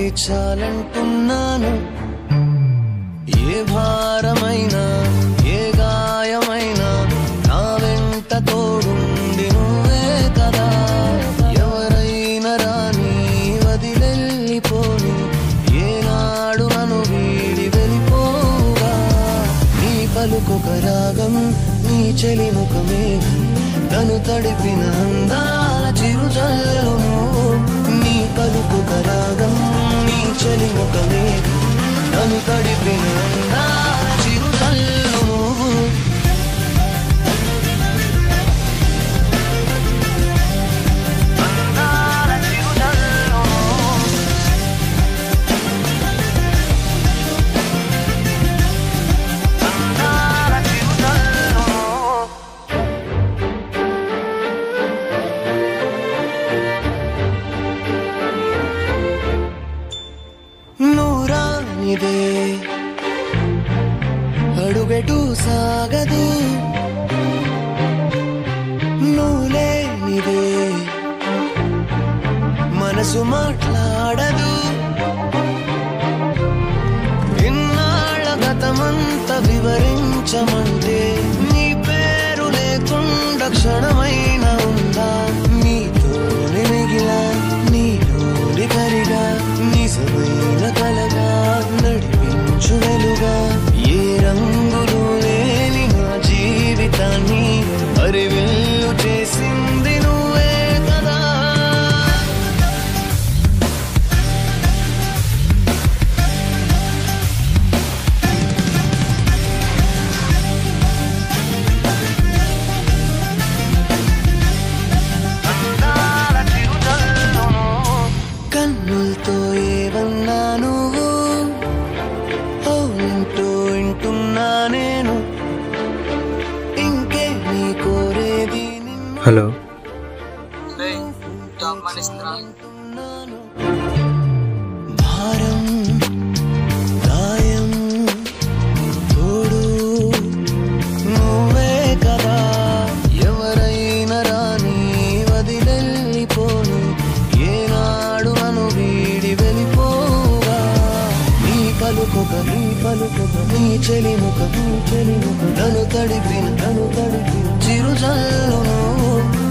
చాలంటున్నాను ఏ భారమైనా ఏ గాయమైనా నా వెంట తోడుండి నువ్వే కదా ఎవరైనా రాని వదిలెళ్ళిపోని ఏనాడు నన్ను వీడి వెళ్ళిపోగా నీ పలుకొక రాగం నీ చెలి ముఖమే తను తడిపిన అందాల చిరుజల్లు నీ పలుకొక రాగం నీ చెలి ముఖమే తను తడిపిన అందాల చిరుజల్లు నువ్వు అందాల చిరుజల్లు నువ్వు అందాల చిరుజల్లు నువ్వు నూరానిదే అడుగెటు సాగదు నువ్వులేనిదే మనసు మాట్లాడదు ఇన్నాళ్ళ గతమంత వివరించమంటే నీ పేరు లేకుండా క్షణమైన ఉందా నీతోని మిగిలా నీలోని కరిగా నిజమైన కలగా నడిపించు వెలుగా ఏ రంగులు లేని నా జీవితాన్ని అరివెల్లు చేసింది నువ్వే కదా అందాల చిరుజల్లు కన్నులతో ఏవన్నా నువ్వు ఓ ఇంటూ వింటున్నా నేను ఇంకే నీ కోరేది నిన్ను హలో జాబ్ మానేస్తున్నా వింటున్నాను. భారం గాయం తోడు నువ్వే కదా ఎవరైనా రాని వదిలెళ్ళిపోను ఏనాడు నన్ను వీడి వెళ్ళిపోగా నీ పలుకొక నీ పలుకొక నీ చెలి ముఖ నీ చెలి ముఖ నన్ను తడిపిన నన్ను తడిపిన చిరుజల్లు నువ్వు